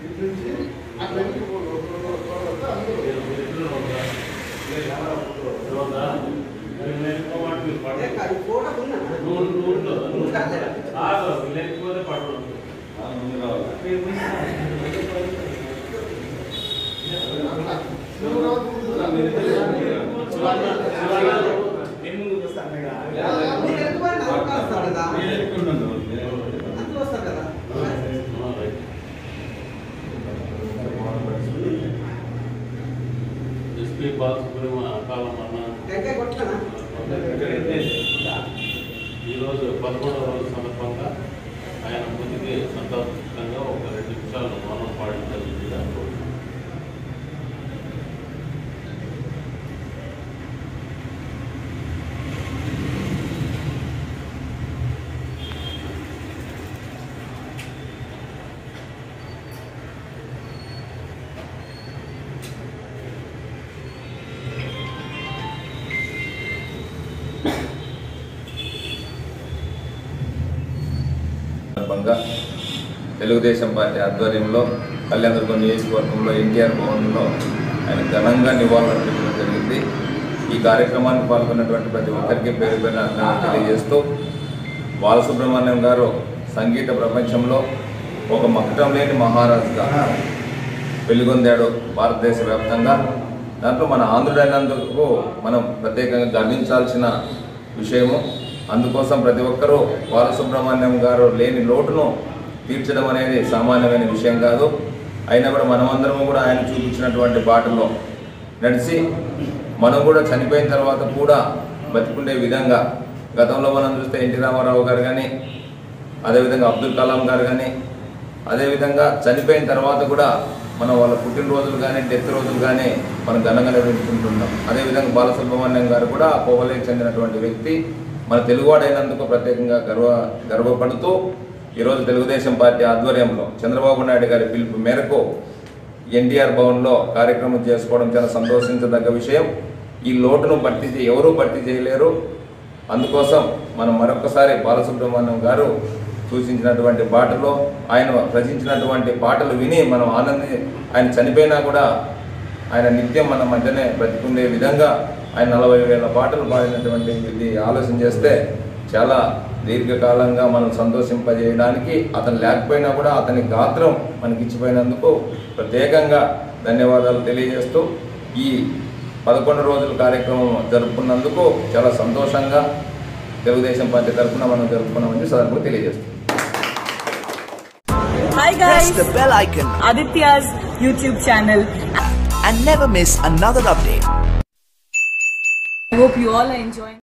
ఇటు నుంచి అటు వెనక్కి పోదు. ఒక రెండు రోజులు తర్వాత అందరూ లేకపోతే పడడం అట్లా. శివరాత్రి ముందు రా. ఎస్పీ బాలసుబ్రహ్మణ్యం అకాల మరణం ఈరోజు పదకొండవ రోజు సందర్భంగా ఆయన మృతికి సంతోషంగా ఒక రెండు నిమిషాలు మౌనం పాడడం జరిగింది సందర్భంగా తెలుగుదేశం పార్టీ ఆధ్వర్యంలో కళ్యాణదుర్గం నియోజకవర్గంలో ఎన్టీఆర్ భవన్లో ఆయన ఘనంగా నివాళులర్పించడం జరిగింది ఈ కార్యక్రమానికి పాల్గొన్నటువంటి ప్రతి ఒక్కరికి పేరు పేరున అభినందనలు తెలియజేస్తూ బాలసుబ్రహ్మణ్యం గారు సంగీత ప్రపంచంలో ఒక మక్కటం లేని మహారాజుగా వెలుగొందాడు భారతదేశ వ్యాప్తంగా దాంట్లో మన ఆంధ్రుడైనందుకు మనం ప్రత్యేకంగా గర్వించాల్సిన విషయము అందుకోసం ప్రతి ఒక్కరూ బాలసుబ్రహ్మణ్యం గారు లేని లోటును తీర్చడం అనేది సామాన్యమైన విషయం కాదు అయినా కూడా మనమందరము కూడా ఆయన చూపించినటువంటి బాటలో నడిచి మనం కూడా చనిపోయిన తర్వాత కూడా బతికుండే విధంగా గతంలో మనం చూస్తే ఎన్టీ రామారావు గారు కానీ అదేవిధంగా అబ్దుల్ కలాం గారు కానీ అదేవిధంగా చనిపోయిన తర్వాత కూడా మనం వాళ్ళ పుట్టినరోజులు కానీ డెత్ రోజులు కానీ మనం ఘనంగా నిర్వహించుకుంటున్నాం అదేవిధంగా బాలసుబ్రహ్మణ్యం గారు కూడా ఆ కోవలేకి చెందినటువంటి వ్యక్తి మన తెలుగువాడైనందుకు ప్రత్యేకంగా గర్వ గర్వపడుతూ ఈరోజు తెలుగుదేశం పార్టీ ఆధ్వర్యంలో చంద్రబాబు నాయుడు గారి పిలుపు మేరకు ఎన్టీఆర్ భవన్లో కార్యక్రమం చేసుకోవడం చాలా సంతోషించదగ్గ విషయం ఈ లోటును భర్తీ చే- ఎవరూ భర్తీ చేయలేరు అందుకోసం మనం మరొకసారి బాలసుబ్రహ్మణ్యం గారు సూచించినటువంటి బాటలో ఆయన రచించినటువంటి పాటలు విని మనం ఆనంది ఆయన చనిపోయినా కూడా ఆయన నిత్యం మన మధ్యనే బ్రతికుండే విధంగా ఆయన నలభై వేల పాటలు పాడినటువంటి ఇది ఆలోచన చేస్తే చాలా దీర్ఘకాలంగా మనం సంతోషింపజేయడానికి అతను లేకపోయినా కూడా అతని గాత్రం మనకి ఇచ్చిపోయినందుకు ప్రత్యేకంగా ధన్యవాదాలు తెలియజేస్తూ ఈ పదకొండు రోజుల కార్యక్రమం జరుపుకున్నందుకు చాలా సంతోషంగా తెలుగుదేశం పార్టీ తరఫున మనం జరుపుకున్నామని సందర్భంగా తెలియజేస్తాం Hi Press guys, the bell icon Aditya's YouTube channel. and never miss another update. I hope you all are enjoying.